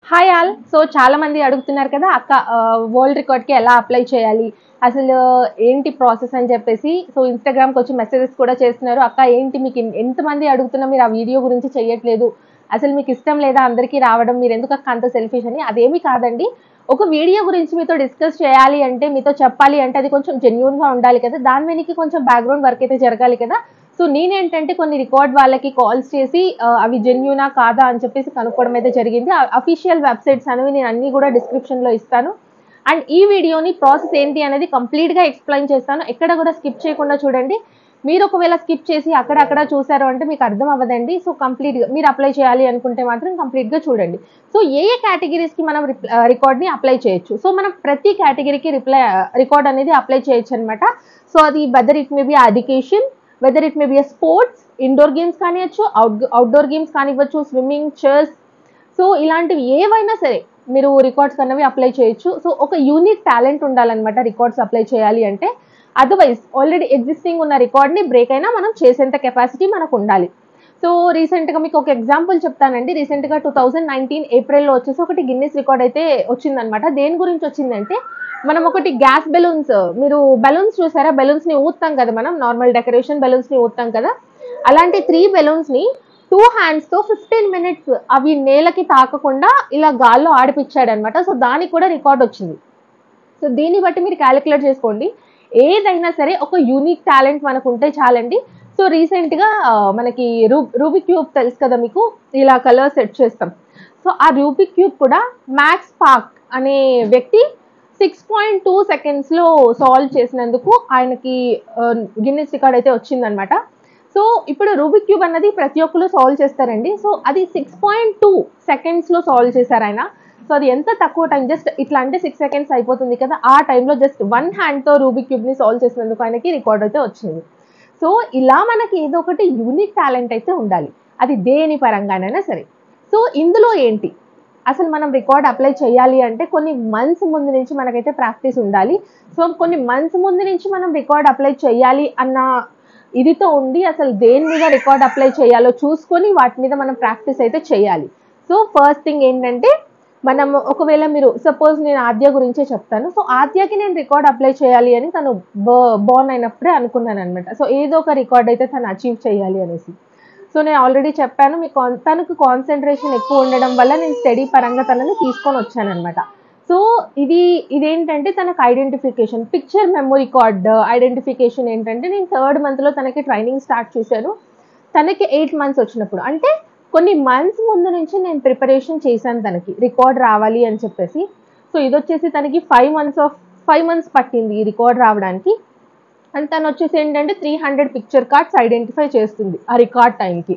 hi all so చాలా మంది అడుగుతున్నారు కదా అక్క వరల్డ్ రికార్డ్కి ఎలా అప్లై చేయాలి అసలు ఏంటి ప్రాసెస్ అని చెప్పేసి సో ఇన్స్టాగ్రామ్కి వచ్చి మెసేజెస్ కూడా చేస్తున్నారు అక్క ఏంటి మీకు ఎన్- ఎంతమంది అడుగుతున్నా మీరు ఆ వీడియో గురించి చేయట్లేదు అసలు మీకు ఇష్టం లేదా అందరికీ రావడం మీరు ఎందుకు అక్క అంత సెల్ఫిష్ అని అదేమీ కాదండి ఒక వీడియో గురించి మీతో డిస్కస్ చేయాలి అంటే మీతో చెప్పాలి అంటే అది కొంచెం జెన్యున్గా ఉండాలి కదా దాని వెనక్కి కొంచెం బ్యాక్గ్రౌండ్ వర్క్ అయితే జరగాలి కదా సో నేనేంటంటే కొన్ని రికార్డ్ వాళ్ళకి కాల్స్ చేసి ఆ, అవి జెన్యునా కాదా అని చెప్పేసి కనుక్కోవడం అయితే జరిగింది అఫీషియల్ వెబ్సైట్స్ అనేవి నేను అన్ని కూడా డిస్క్రిప్షన్లో ఇస్తాను అండ్ ఈ వీడియోని ప్రాసెస్ ఏంటి అనేది కంప్లీట్గా ఎక్స్ప్లెయిన్ చేస్తాను ఎక్కడ కూడా స్కిప్ చేయకుండా చూడండి మీరు ఒకవేళ స్కిప్ చేసి అక్కడక్కడ చూసారు అంటే మీకు అర్థం అవ్వదండి సో కంప్లీట్గా మీరు అప్లై చేయాలి అనుకుంటే మాత్రం కంప్లీట్గా చూడండి సో ఏ ఏ కేటగిరీస్కి మనం రికార్డ్ని అప్లై చేయొచ్చు సో మనం ప్రతి కేటగిరీకి రిప్లై రికార్డ్ అనేది అప్లై చేయొచ్చు అనమాట సో అది whether it may be education whether it may be sports indoor games కానివ్వచ్చు అవుట్ అవుట్డోర్ గేమ్స్ కానివ్వచ్చు స్విమ్మింగ్ చెస్ సో ఇలాంటివి ఏవైనా సరే మీరు రికార్డ్స్ అన్నవి అప్లై చేయొచ్చు సో ఒక యూనిక్ టాలెంట్ ఉండాలన్నమాట రికార్డ్స్ అప్లై చేయాలి అంటే అదర్వైజ్ ఆల్రెడీ ఎగ్జిస్టింగ్ ఉన్న రికార్డ్ని బ్రేక్ అయినా మనం చేసేంత కెపాసిటీ మనకు ఉండాలి సో రీసెంట్గా మీకు ఒక ఎగ్జాంపుల్ చెప్తానండి రీసెంట్గా టూ థౌజండ్ నైన్టీన్ ఏప్రిల్లో వచ్చేసి ఒకటి గిన్నెస్ రికార్డ్ అయితే వచ్చిందనమాట దేని గురించి వచ్చిందంటే మనం ఒకటి గ్యాస్ బెలూన్స్ మీరు బెలూన్స్ చూసారా బెలూన్స్ ని ఊతాం కదా మనం నార్మల్ డెకరేషన్ బెలూన్స్ ని ఊతాం కదా అలాంటి త్రీ బెలూన్స్ ని టూ హ్యాండ్స్ తో ఫిఫ్టీన్ మినిట్స్ అవి నేలకి తాకకుండా ఇలా గాల్లో ఆడిపించాడు అనమాట సో దానికి కూడా రికార్డ్ వచ్చింది సో దీన్ని బట్టి మీరు క్యాలిక్యులేట్ చేసుకోండి ఏదైనా సరే ఒక యూనిక్ టాలెంట్ మనకు ఉంటే చాలండి సో రీసెంట్గా మనకి రూ రూబిక్ క్యూబ్ తెలుసు కదా మీకు ఇలా కలర్ సెట్ చేస్తాం సో ఆ రూబిక్ క్యూబ్ కూడా మ్యాక్స్ పార్క్ అనే వ్యక్తి సిక్స్ పాయింట్ టూ సెకండ్స్లో సాల్వ్ చేసినందుకు ఆయనకి గిన్నెస్ రికార్డ్ అయితే వచ్చిందనమాట సో ఇప్పుడు రూబిక్ క్యూబ్ అన్నది ప్రతి ఒక్కరు సాల్వ్ చేస్తారండి సో అది సిక్స్ పాయింట్ టూ సెకండ్స్లో సాల్వ్ చేశారు ఆయన సో అది ఎంత తక్కువ టైం జస్ట్ ఇట్లా అంటే సిక్స్ సెకండ్స్ అయిపోతుంది కదా ఆ టైంలో జస్ట్ వన్ హ్యాండ్తో రూబిక్ క్యూబ్ని సాల్వ్ చేసినందుకు ఆయనకి రికార్డ్ అయితే వచ్చింది సో ఇలా మనకి ఏదో ఒకటి యూనిక్ టాలెంట్ అయితే ఉండాలి అది దేని పరంగానైనా సరే సో ఇందులో ఏంటి అసలు మనం రికార్డ్ అప్లై చేయాలి అంటే కొన్ని మంత్స్ ముందు నుంచి మనకైతే ప్రాక్టీస్ ఉండాలి సో కొన్ని మంత్స్ ముందు నుంచి మనం రికార్డ్ అప్లై చేయాలి అన్న ఇదితో ఉండి అసలు దేని మీద రికార్డ్ అప్లై చేయాలో చూసుకొని వాటి మీద మనం ప్రాక్టీస్ అయితే చేయాలి సో ఫస్ట్ థింగ్ ఏంటంటే మనం ఒకవేళ మీరు సపోజ్ నేను ఆద్య గురించే చెప్తాను సో ఆద్యకి నేను రికార్డ్ అప్లై చేయాలి అని తను బోర్న్ అయినప్పుడే అనుకున్నాను అనమాట సో ఏదో ఒక రికార్డ్ అయితే తను అచీవ్ చేయాలి అనేసి సో నేను ఆల్రెడీ చెప్పాను మీ కాన్ తనకు కాన్సన్ట్రేషన్ ఎక్కువ ఉండడం వల్ల నేను స్టడీ పరంగా తనని తీసుకొని వచ్చానమాట సో ఇది ఇదేంటంటే తనకు identification picture memory card identification ఏంటంటే నేను థర్డ్ మంత్లో తనకి ట్రైనింగ్ స్టార్ట్ చేశాను తనకి ఎయిట్ మంత్స్ వచ్చినప్పుడు అంటే కొన్ని మంత్స్ ముందు నుంచి నేను ప్రిపరేషన్ చేశాను తనకి రికార్డ్ రావాలి అని చెప్పేసి సో ఇది వచ్చేసి తనకి five months of five months పట్టింది ఈ రికార్డ్ రావడానికి అండ్ తను వచ్చేసి ఏంటంటే three hundred picture cards identify చేస్తుంది ఆ రికార్డ్ టైంకి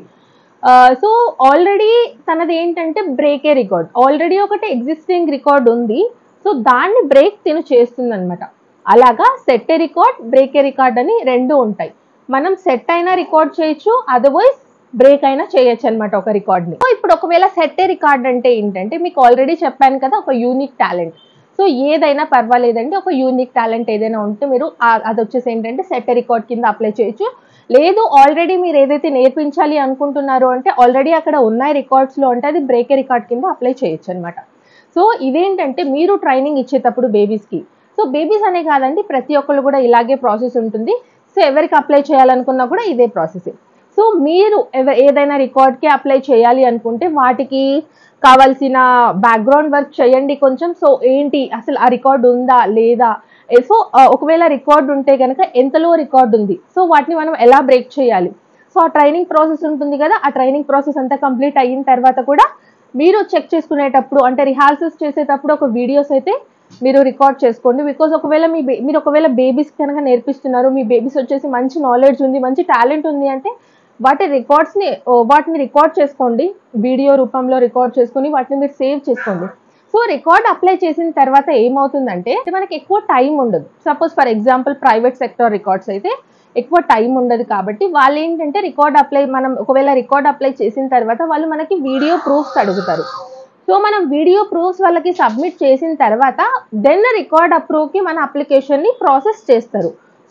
సో ఆల్రెడీ తనది ఏంటంటే బ్రేకే రికార్డ్ ఆల్రెడీ ఒకటి ఎగ్జిస్టింగ్ రికార్డ్ ఉంది సో దాన్ని బ్రేక్ తిను చేస్తుంది అనమాట అలాగా set a record break record అని రెండు ఉంటాయి మనం సెట్ అయినా రికార్డ్ చేయొచ్చు అదర్వైజ్ బ్రేక్ అయినా చేయొచ్చు అనమాట ఒక రికార్డ్ని సో ఇప్పుడు ఒకవేళ సెట్ ఏ రికార్డ్ అంటే ఏంటంటే మీకు ఆల్రెడీ చెప్పాను కదా ఒక యూనిక్ టాలెంట్ సో ఏదైనా పర్వాలేదండి ఒక యూనిక్ టాలెంట్ ఏదైనా ఉంటే మీరు ఆ- అది వచ్చేసి ఏంటంటే సెట్ రికార్డ్ కింద అప్లై చేయొచ్చు లేదు ఆల్రెడీ మీరు ఏదైతే నేర్పించాలి అనుకుంటున్నారో అంటే ఆల్రెడీ అక్కడ ఉన్నాయి రికార్డ్స్లో అంటే అది బ్రేకే రికార్డ్ కింద అప్లై చేయొచ్చు అనమాట సో ఇదేంటంటే మీరు ట్రైనింగ్ ఇచ్చేటప్పుడు బేబీస్కి సో బేబీస్ అనే కాదండి ప్రతి ఒక్కళ్ళు కూడా ఇలాగే ప్రాసెస్ ఉంటుంది సో ఎవరికి అప్లై చేయాలనుకున్నా కూడా ఇదే ప్రాసెస్ సో మీరు ఎవ- ఏదైనా రికార్డ్కి అప్లై చేయాలి అనుకుంటే వాటికి కావాల్సిన బ్యాక్గ్రౌండ్ వర్క్ చేయండి కొంచెం సో ఏంటి అసలు ఆ రికార్డ్ ఉందా లేదా ఏ, సో ఆ, ఒకవేళ రికార్డ్ ఉంటే కనుక ఎంతలో రికార్డ్ ఉంది సో వాటిని మనం ఎలా బ్రేక్ చేయాలి సో ఆ ట్రైనింగ్ ప్రాసెస్ ఉంటుంది కదా ఆ ట్రైనింగ్ ప్రాసెస్ అంతా కంప్లీట్ అయిన తర్వాత కూడా మీరు చెక్ చేసుకునేటప్పుడు అంటే రిహార్సల్స్ చేసేటప్పుడు ఒక వీడియోస్ అయితే మీరు రికార్డ్ చేసుకోండి బికాజ్ ఒకవేళ మీ బే- మీరు ఒకవేళ బేబీస్ కనుక నేర్పిస్తున్నారు మీ బేబీస్ వచ్చేసి మంచి నాలెడ్జ్ ఉంది మంచి టాలెంట్ ఉంది అంటే వాటి రికార్డ్స్ని వాటిని రికార్డ్ చేసుకోండి వీడియో రూపంలో రికార్డ్ చేసుకొని వాటిని మీరు సేవ్ చేసుకోండి సో రికార్డ్ అప్లై చేసిన తర్వాత ఏమవుతుందంటే మనకి ఎక్కువ టైం ఉండదు suppose for example private sector records అయితే ఎక్కువ టైం ఉండదు కాబట్టి వాళ్ళు ఏంటంటే రికార్డ్ అప్లై మనం ఒకవేళ రికార్డ్ అప్లై చేసిన తర్వాత వాళ్ళు మనకి వీడియో ప్రూఫ్స్ అడుగుతారు సో మనం వీడియో ప్రూఫ్స్ వాళ్ళకి సబ్మిట్ చేసిన తర్వాత దెన్ రికార్డ్ అప్రూవ్కి మన అప్లికేషన్ని ప్రాసెస్ చేస్తారు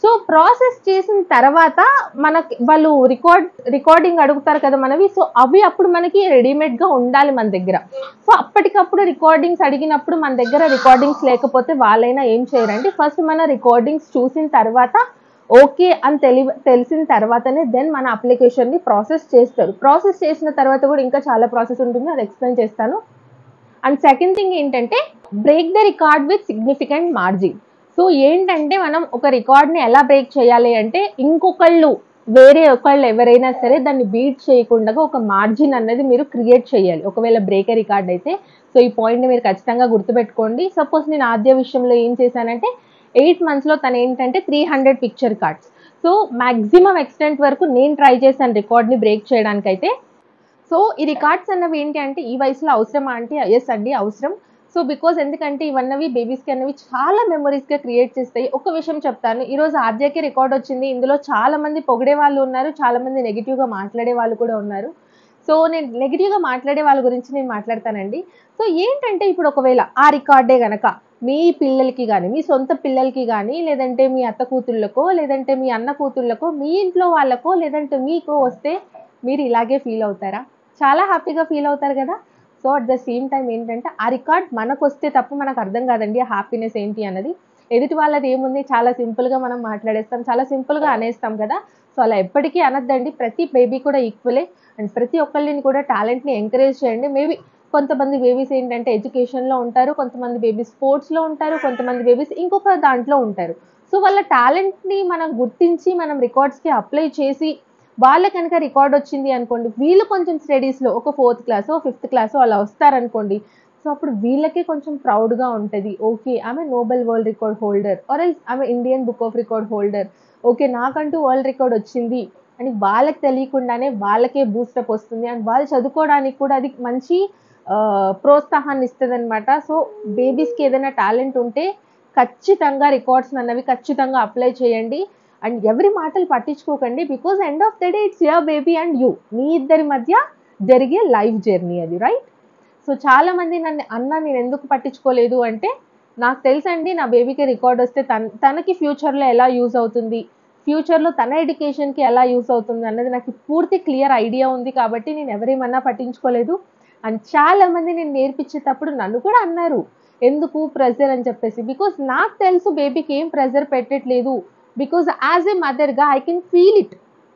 సో ప్రాసెస్ చేసిన తర్వాత మనకి వాళ్ళు రికార్డ్ రికార్డింగ్ అడుగుతారు కదా మనవి సో అవి అప్పుడు మనకి రెడీమేడ్ గా ఉండాలి మన దగ్గర సో అప్పటికప్పుడు రికార్డింగ్స్ అడిగినప్పుడు మన దగ్గర రికార్డింగ్స్ లేకపోతే వాళ్ళైనా ఏం చేయరండి ఫస్ట్ మన రికార్డింగ్స్ చూసిన తర్వాత ఓకే అని తెలి తెలిసిన తర్వాతనే దెన్ మన అప్లికేషన్ని ప్రాసెస్ చేస్తారు ప్రాసెస్ చేసిన తర్వాత కూడా ఇంకా చాలా ప్రాసెస్ ఉంటుంది అది ఎక్స్ప్లెయిన్ చేస్తాను అండ్ సెకండ్ థింగ్ ఏంటంటే break the record with significant margin so ఏంటంటే మనం ఒక రికార్డ్ని ఎలా బ్రేక్ చేయాలి అంటే ఇంకొకళ్ళు వేరే ఒకళ్ళు ఎవరైనా సరే దాన్ని బీట్ చేయకుండా ఒక మార్జిన్ అన్నది మీరు క్రియేట్ చేయాలి ఒకవేళ బ్రేక్ రికార్డ్ అయితే సో ఈ పాయింట్ని మీరు ఖచ్చితంగా గుర్తుపెట్టుకోండి సపోజ్ నేను ఆద్య విషయంలో ఏం చేశానంటే ఎయిట్ మంత్స్లో తను ఏంటంటే three hundred picture cards so maximum extent వరకు నేను ట్రై చేశాను రికార్డ్ని బ్రేక్ చేయడానికైతే సో ఈ రికార్డ్స్ అన్నవి ఏంటి అంటే ఈ వయసులో అవసరమా అంటే ఎస్ అండి అవసరం సో బికాజ్ ఎందుకంటే ఇవన్నవి బేబీస్కి అన్నవి చాలా మెమరీస్గా క్రియేట్ చేస్తాయి ఒక విషయం చెప్తాను ఈరోజు ఆద్యకి రికార్డ్ వచ్చింది ఇందులో చాలా మంది పొగిడే వాళ్ళు ఉన్నారు చాలా మంది నెగిటివ్గా మాట్లాడే వాళ్ళు కూడా ఉన్నారు సో నేను నెగిటివ్గా మాట్లాడే వాళ్ళ గురించి నేను మాట్లాడతానండి సో ఏంటంటే ఇప్పుడు ఒకవేళ ఆ రికార్డే గనక మీ పిల్లలకి కానీ మీ సొంత పిల్లలకి కానీ లేదంటే మీ అత్త కూతుళ్ళకో లేదంటే మీ అన్న కూతుళ్ళకో మీ ఇంట్లో వాళ్ళకో లేదంటే మీకు వస్తే మీరు ఇలాగే ఫీల్ అవుతారా చాలా హ్యాపీగా ఫీల్ అవుతారు కదా so at the same time ఏంటంటే ఆ రికార్డ్ మనకు వస్తే తప్ప మనకు అర్థం కాదండి ఆ హ్యాపీనెస్ ఏంటి అన్నది ఎదుటి వాళ్ళది ఏముంది చాలా సింపుల్గా మనం మాట్లాడేస్తాం చాలా సింపుల్గా అనేస్తాం కదా సో అలా ఎప్పటికీ అనద్దండి ప్రతి బేబీ కూడా ఈక్వలే అండ్ ప్రతి ఒక్కళ్ళని కూడా టాలెంట్ని ఎంకరేజ్ చేయండి మేబీ కొంతమంది బేబీస్ ఏంటంటే ఎడ్యుకేషన్లో ఉంటారు కొంతమంది బేబీస్ స్పోర్ట్స్లో ఉంటారు కొంతమంది బేబీస్ ఇంకొక దాంట్లో ఉంటారు సో వాళ్ళ టాలెంట్ని మనం గుర్తించి మనం రికార్డ్స్కి అప్లై చేసి వాళ్ళ కనుక రికార్డ్ వచ్చింది అనుకోండి వీళ్ళు కొంచెం స్టడీస్లో ఒక ఫోర్త్ క్లాసో ఫిఫ్త్ క్లాసో అలా వస్తారనుకోండి సో అప్పుడు వీళ్ళకే కొంచెం ప్రౌడ్గా ఉంటుంది ఓకే ఆమె Nobel world record holder or else ఆమె Indian book of record holder okay నాకంటూ వరల్డ్ రికార్డ్ వచ్చింది అని వాళ్ళకి తెలియకుండానే వాళ్ళకే బూస్టప్ వస్తుంది అండ్ వాళ్ళు చదువుకోవడానికి కూడా అది మంచి ఆ, ప్రోత్సాహాన్ని ఇస్తుంది అనమాట సో బేబీస్కి ఏదైనా టాలెంట్ ఉంటే ఖచ్చితంగా రికార్డ్స్ అన్నవి ఖచ్చితంగా అప్లై చేయండి అండ్ ఎవరి మాటలు పట్టించుకోకండి because end of the day it's your baby and you మీ ఇద్దరి మధ్య జరిగే లైఫ్ జర్నీ అది రైట్ సో చాలా మంది నన్ను అన్న నేను ఎందుకు పట్టించుకోలేదు అంటే నాకు తెలుసండి నా బేబీకి రికార్డ్ వస్తే తన తనకి ఫ్యూచర్లో ఎలా యూజ్ అవుతుంది ఫ్యూచర్లో తన ఎడ్యుకేషన్కి ఎలా యూజ్ అవుతుంది అన్నది నాకు పూర్తి క్లియర్ ఐడియా ఉంది కాబట్టి నేను ఎవరేమన్నా పట్టించుకోలేదు అండ్ చాలా మంది నేను నేర్పించేటప్పుడు నన్ను కూడా అన్నారు ఎందుకు ప్రెజర్ అని చెప్పేసి బికాజ్ నాకు తెలుసు బేబీకి ఏం ప్రెజర్ పెట్టట్లేదు బికాజ్ యాజ్ ఏ మదర్గా I can feel it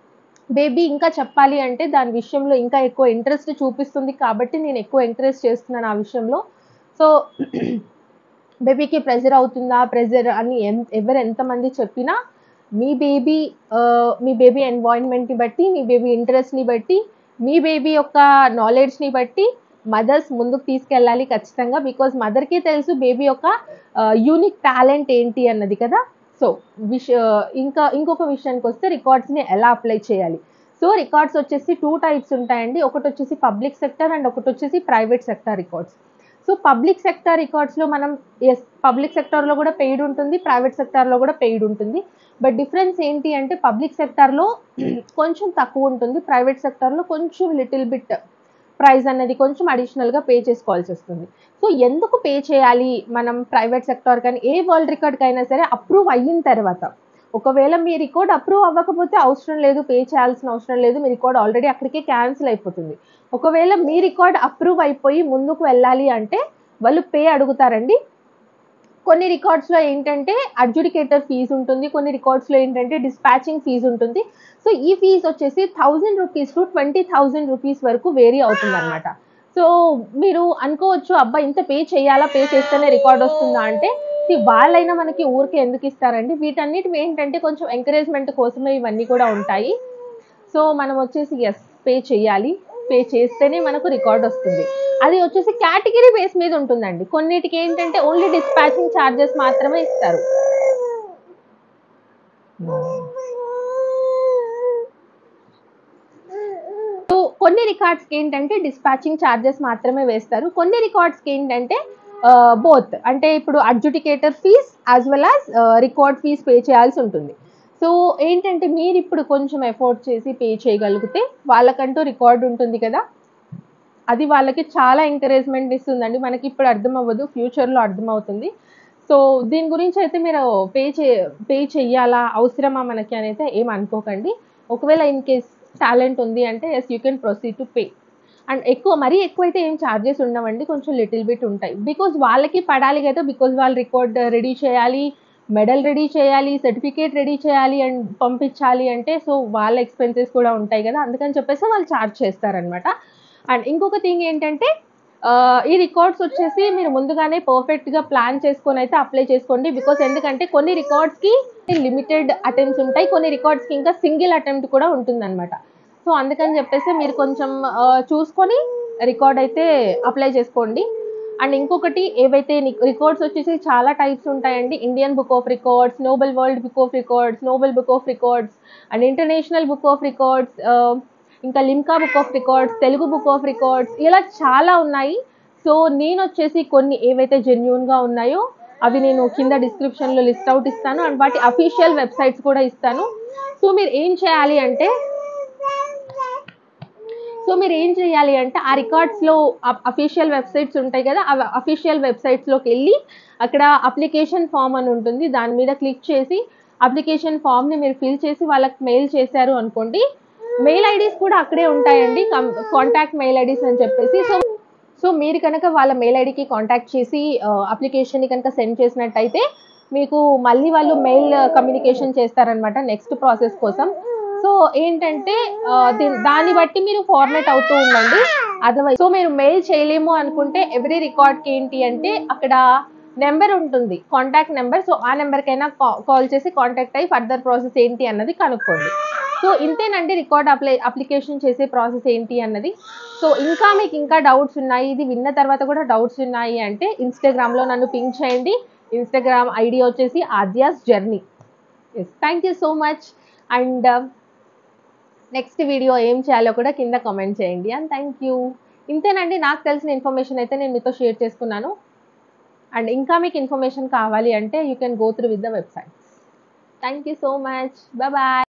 baby ఇంకా చెప్పాలి అంటే దాని విషయంలో ఇంకా ఎక్కువ ఇంట్రెస్ట్ చూపిస్తుంది కాబట్టి నేను ఎక్కువ ఎంకరేజ్ చేస్తున్నాను ఆ విషయంలో సో బేబీకి ప్రెజర్ అవుతుందా ప్రెజర్ అని ఎన్- ఎవరు ఎంతమంది చెప్పినా మీ బేబీ మీ బేబీ ఎన్వాయిన్మెంట్ని బట్టి మీ బేబీ ఇంట్రెస్ట్ని బట్టి మీ బేబీ యొక్క నాలెడ్జ్ని బట్టి మదర్స్ ముందుకు తీసుకెళ్ళాలి ఖచ్చితంగా బికాజ్ మదర్కి తెలుసు బేబీ యొక్క యూనిక్ టాలెంట్ ఏంటి అన్నది కదా సో విష ఇంకా ఇంకొక విషయానికి వస్తే రికార్డ్స్ని ఎలా అప్లై చేయాలి సో రికార్డ్స్ వచ్చేసి టూ టైప్స్ ఉంటాయండి ఒకటి వచ్చేసి పబ్లిక్ సెక్టర్ అండ్ ఒకటి వచ్చేసి private sector records so public sector రికార్డ్స్లో మనం ఎస్ పబ్లిక్ సెక్టార్లో కూడా పెయిడ్ ఉంటుంది ప్రైవేట్ సెక్టార్లో కూడా పెయిడ్ ఉంటుంది బట్ డిఫరెన్స్ ఏంటి అంటే పబ్లిక్ సెక్టార్లో కొంచెం తక్కువ ఉంటుంది ప్రైవేట్ సెక్టార్లో కొంచెం లిటిల్ బిట్ ప్రైస్ అనేది కొంచెం అడిషనల్గా పే చేసుకోవాల్సి వస్తుంది సో ఎందుకు పే చేయాలి మనం ప్రైవేట్ సెక్టార్ కానీ ఏ వరల్డ్ రికార్డ్కి అయినా సరే అప్రూవ్ అయిన తర్వాత ఒకవేళ మీ రికార్డ్ అప్రూవ్ అవ్వకపోతే అవసరం లేదు పే చేయాల్సిన అవసరం లేదు మీ రికార్డ్ ఆల్రెడీ అక్కడికే క్యాన్సిల్ అయిపోతుంది ఒకవేళ మీ రికార్డ్ అప్రూవ్ అయిపోయి ముందుకు వెళ్ళాలి అంటే వాళ్ళు పే అడుగుతారండి కొన్ని రికార్డ్స్లో ఏంటంటే అడ్జుడికేటర్ ఫీజు ఉంటుంది కొన్ని రికార్డ్స్లో ఏంటంటే డిస్పాచింగ్ ఫీజు ఉంటుంది సో ఈ ఫీజు వచ్చేసి thousand rupees to twenty thousand rupees వరకు వేరీ అవుతుంది అనమాట సో మీరు అనుకోవచ్చు అబ్బా ఇంత పే చేయాలా పే చేస్తేనే రికార్డ్ వస్తుందా అంటే see, వాళ్ళైనా మనకి ఊరికే ఎందుకు ఇస్తారండి వీటన్నిటి ఏంటంటే కొంచెం ఎంకరేజ్మెంట్ కోసమే ఇవన్నీ కూడా ఉంటాయి సో మనం వచ్చేసి ఎస్ పే చేయాలి పే చేస్తేనే మనకు రికార్డ్ వస్తుంది అది వచ్చేసి కేటగిరీ బేస్ మీద ఉంటుందండి కొన్నిటికి ఏంటంటే ఓన్లీ డిస్పాచింగ్ ఛార్జెస్ మాత్రమే ఇస్తారు సో కొన్ని రికార్డ్స్కి ఏంటంటే డిస్పాచింగ్ ఛార్జెస్ మాత్రమే వేస్తారు కొన్ని రికార్డ్స్కి ఏంటంటే బోత్ అంటే ఇప్పుడు adjudicator fee as well as record fee pay చేయాల్సి ఉంటుంది సో ఏంటంటే మీరు ఇప్పుడు కొంచెం ఎఫోర్డ్ చేసి పే చేయగలిగితే వాళ్ళకంటూ రికార్డ్ ఉంటుంది కదా అది వాళ్ళకి చాలా ఎంకరేజ్మెంట్ ఇస్తుందండి మనకి ఇప్పుడు అర్థం అవ్వదు ఫ్యూచర్లో అర్థమవుతుంది సో దీని గురించి అయితే మీరు పే చే పే చెయ్యాలా అవసరమా మనకి అని అయితే ఏం అనుకోకండి ఒకవేళ ఇన్ కేస్ టాలెంట్ ఉంది అంటే yes you can proceed to pay and ఎక్కువ మరీ ఎక్కువైతే ఏం ఛార్జెస్ ఉండవండి కొంచెం లిటిల్ బిట్ ఉంటాయి బికాజ్ వాళ్ళకి పడాలి కదా బికాజ్ వాళ్ళు రికార్డ్ రెడీ చేయాలి మెడల్ రెడీ చేయాలి సర్టిఫికేట్ రెడీ చేయాలి అండ్ పంపించాలి అంటే సో వాళ్ళ ఎక్స్పెన్సెస్ కూడా ఉంటాయి కదా అందుకని చెప్పేసి వాళ్ళు ఛార్జ్ చేస్తారనమాట అండ్ ఇంకొక థింగ్ ఏంటంటే ఆ, ఈ రికార్డ్స్ వచ్చేసి మీరు ముందుగానే పర్ఫెక్ట్గా ప్లాన్ చేసుకొని అయితే అప్లై చేసుకోండి బికాస్ ఎందుకంటే కొన్ని రికార్డ్స్కి లిమిటెడ్ అటెంప్ట్స్ ఉంటాయి కొన్ని రికార్డ్స్కి ఇంకా సింగిల్ అటెంప్ట్ కూడా ఉంటుందన్నమాట సో అందుకని చెప్పేసి మీరు కొంచెం ఆ, చూసుకొని రికార్డ్ అయితే అప్లై చేసుకోండి అండ్ ఇంకొకటి ఏవైతే రికార్డ్స్ వచ్చేసి చాలా టైప్స్ ఉంటాయండి Indian book of records Nobel world book of records Nobel book of records and international book of records ఇంకా Limca book of records Telugu book of records ఇలా చాలా ఉన్నాయి సో నేను వచ్చేసి కొన్ని ఏవైతే జెన్యున్గా ఉన్నాయో అవి నేను కింద డిస్క్రిప్షన్లో లిస్ట్ అవుట్ ఇస్తాను అండ్ వాటి అఫీషియల్ వెబ్సైట్స్ కూడా ఇస్తాను సో మీరు ఏం చేయాలి అంటే సో మీరు ఏం చేయాలి అంటే ఆ రికార్డ్స్లో అఫీషియల్ వెబ్సైట్స్ ఉంటాయి కదా ఆ అఫీషియల్ వెబ్సైట్స్లోకి వెళ్ళి అక్కడ అప్లికేషన్ ఫామ్ అని ఉంటుంది దాని మీద క్లిక్ చేసి అప్లికేషన్ ఫామ్ని మీరు ఫిల్ చేసి వాళ్ళకి మెయిల్ చేశారు అనుకోండి మెయిల్ ఐడీస్ కూడా అక్కడే ఉంటాయండి కాంటాక్ట్ మెయిల్ ఐడీస్ అని చెప్పేసి సో సో మీరు కనుక వాళ్ళ మెయిల్ ఐడికి కాంటాక్ట్ చేసి అప్లికేషన్ని కనుక సెండ్ చేసినట్టయితే మీకు మళ్ళీ వాళ్ళు మెయిల్ కమ్యూనికేషన్ చేస్తారనమాట నెక్స్ట్ ప్రాసెస్ కోసం సో ఏంటంటే ఆ, దీ- దాన్ని బట్టి మీరు ఫార్మేట్ అవుతూ ఉండండి అదర్వైజ్ సో మీరు మెయిల్ చేయలేము అనుకుంటే ఎవ్రీ రికార్డ్కి ఏంటి అంటే అక్కడ నెంబర్ ఉంటుంది కాంటాక్ట్ నెంబర్ సో ఆ నెంబర్కైనా కాల్ చేసి కాంటాక్ట్ అయ్యి ఫర్దర్ ప్రాసెస్ ఏంటి అన్నది కనుక్కోండి సో ఇంతేనండి రికార్డ్ అప్లై అప్లికేషన్ చేసే ప్రాసెస్ ఏంటి అన్నది సో ఇంకా మీకు ఇంకా డౌట్స్ ఉన్నాయి ఇది విన్న తర్వాత కూడా డౌట్స్ ఉన్నాయి అంటే ఇన్స్టాగ్రామ్లో నన్ను పింక్ చేయండి ఇన్స్టాగ్రామ్ ఐడి వచ్చేసి Aadya's journey yes thank you so much and next video ఏం చేయాలో కూడా కింద కామెంట్ చేయండి అండ్ థ్యాంక్ యూ ఇంతేనండి నాకు తెలిసిన ఇన్ఫర్మేషన్ అయితే నేను మీతో షేర్ చేసుకున్నాను అండ్ ఇంకా మీకు ఇన్ఫర్మేషన్ కావాలి అంటే you can go through with the website thank you so much bye